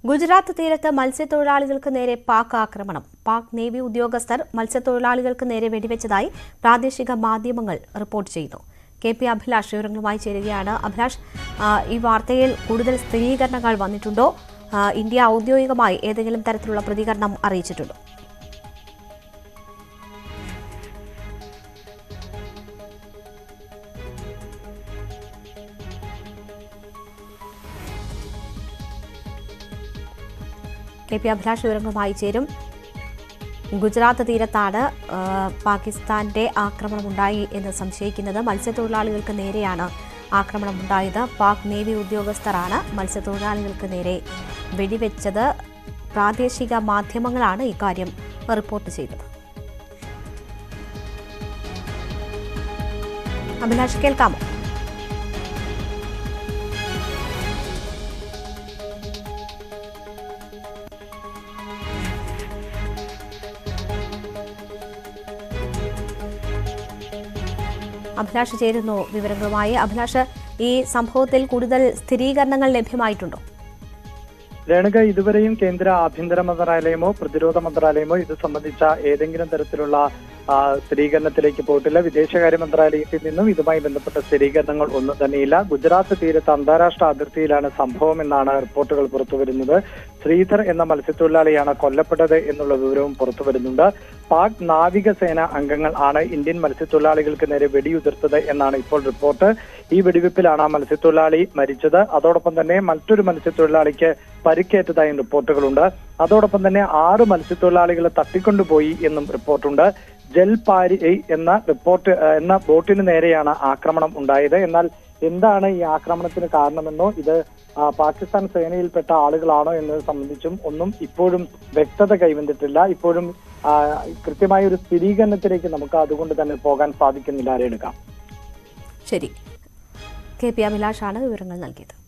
ഗുജറാത്ത് തീരത്ത് മത്സ്യത്തൊഴിലാളികൾക്ക് നേരെ പാക് ആക്രമണം പാക് നേവി ഉദ്യോഗസ്ഥർ മത്സ്യത്തൊഴിലാളികൾക്ക് നേരെ വെടിവെച്ചതായി പ്രാദേശിക മാധ്യമങ്ങൾ റിപ്പോർട്ട് ചെയ്യുന്നു കെ പി അഭിലാഷ് വിവരങ്ങളുമായി ചേരുകയാണ് അഭിലാഷ് ആ, ഈ വാർത്തയിൽ കൂടുതൽ സ്ഥിരീകരണങ്ങൾ വന്നിട്ടുണ്ടോ ആ, ഇന്ത്യ ഔദ്യോഗികമായി ഏതെങ്കിലും തരത്തിലുള്ള പ്രതികരണം അറിയിച്ചിട്ടുണ്ടോ കെ പി അഭിലാഷ് വിവരങ്ങളുമായി ചേരും ഗുജറാത്ത് തീരത്താണ് ആ, പാകിസ്ഥാന്റെ ആക്രമണമുണ്ടായി എന്ന് സംശയിക്കുന്നത് മത്സ്യത്തൊഴിലാളികൾക്ക് നേരെയാണ് ആക്രമണമുണ്ടായത് പാക് നേവി ഉദ്യോഗസ്ഥരാണ് മത്സ്യത്തൊഴിലാളികൾക്ക് നേരെ വെടിവെച്ചത് പ്രാദേശിക മാധ്യമങ്ങളാണ് ഇക്കാര്യം റിപ്പോർട്ട് ചെയ്തത് അഭിലാഷ് കേൾക്കാമോ അഭിലാഷ് ചേരുന്നു വിവരങ്ങളുമായി അഭിലാഷ് ഈ സംഭവത്തിൽ കൂടുതൽ സ്ഥിരീകരണങ്ങൾ ലഭ്യമായിട്ടുണ്ടോ രേണുക ഇതുവരെയും കേന്ദ്ര ആഭ്യന്തര മന്ത്രാലയമോ പ്രതിരോധ മന്ത്രാലയമോ ഇത് സംബന്ധിച്ച ഏതെങ്കിലും തരത്തിലുള്ള ആ, സ്ഥിരീകരണത്തിലേക്ക് പോയിട്ടില്ല വിദേശകാര്യ മന്ത്രാലയത്തിൽ നിന്നും ഇതുമായി ബന്ധപ്പെട്ട സ്ഥിരീകരണങ്ങൾ ഒന്നും തന്നെയില്ല ഗുജറാത്ത് തീരത്ത് അന്താരാഷ്ട്ര അതിർത്തിയിലാണ് സംഭവം എന്നാണ് റിപ്പോർട്ടുകൾ പുറത്തുവരുന്നത് ശ്രീധർ എന്ന മത്സ്യത്തൊഴിലാളിയാണ് കൊല്ലപ്പെട്ടത് എന്നുള്ള വിവരവും പുറത്തുവരുന്നുണ്ട് പാക് നാവികസേന അംഗങ്ങൾ ആണ് ഇന്ത്യൻ മത്സ്യത്തൊഴിലാളികൾക്ക് നേരെ വെടിയുതിർത്തത് എന്നാണ് ഇപ്പോൾ റിപ്പോർട്ട് ഈ വെടിവെപ്പിലാണ് ആ മത്സ്യത്തൊഴിലാളി മരിച്ചത് അതോടൊപ്പം തന്നെ മറ്റൊരു മത്സ്യത്തൊഴിലാളിക്ക് പരിക്കേറ്റതായും റിപ്പോർട്ടുകളുണ്ട് അതോടൊപ്പം തന്നെ ആറ് മത്സ്യത്തൊഴിലാളികളെ തട്ടിക്കൊണ്ടുപോയി എന്നും റിപ്പോർട്ടുണ്ട് ജൽപാരി എന്ന റിപ്പോർട്ട് ഏഹ്, എന്ന ബോട്ടിന് നേരെയാണ് ആക്രമണം ഉണ്ടായത് എന്നാൽ എന്താണ് ഈ ആക്രമണത്തിന് കാരണമെന്നോ ഇത് ആ, പാകിസ്ഥാൻ സേനയിൽപ്പെട്ട ആളുകളാണോ എന്നത് സംബന്ധിച്ചും ഒന്നും ഇപ്പോഴും വ്യക്തത കൈവന്നിട്ടില്ല ഇപ്പോഴും ആ, കൃത്യമായ ഒരു സ്ഥിരീകരണത്തിലേക്ക് നമുക്ക് അതുകൊണ്ട് തന്നെ പോകാൻ സാധിക്കുന്നില്ല രേണുക ശരി കെ പി അഭിലാഷാണ് വിവരങ്ങൾ നൽകിയത്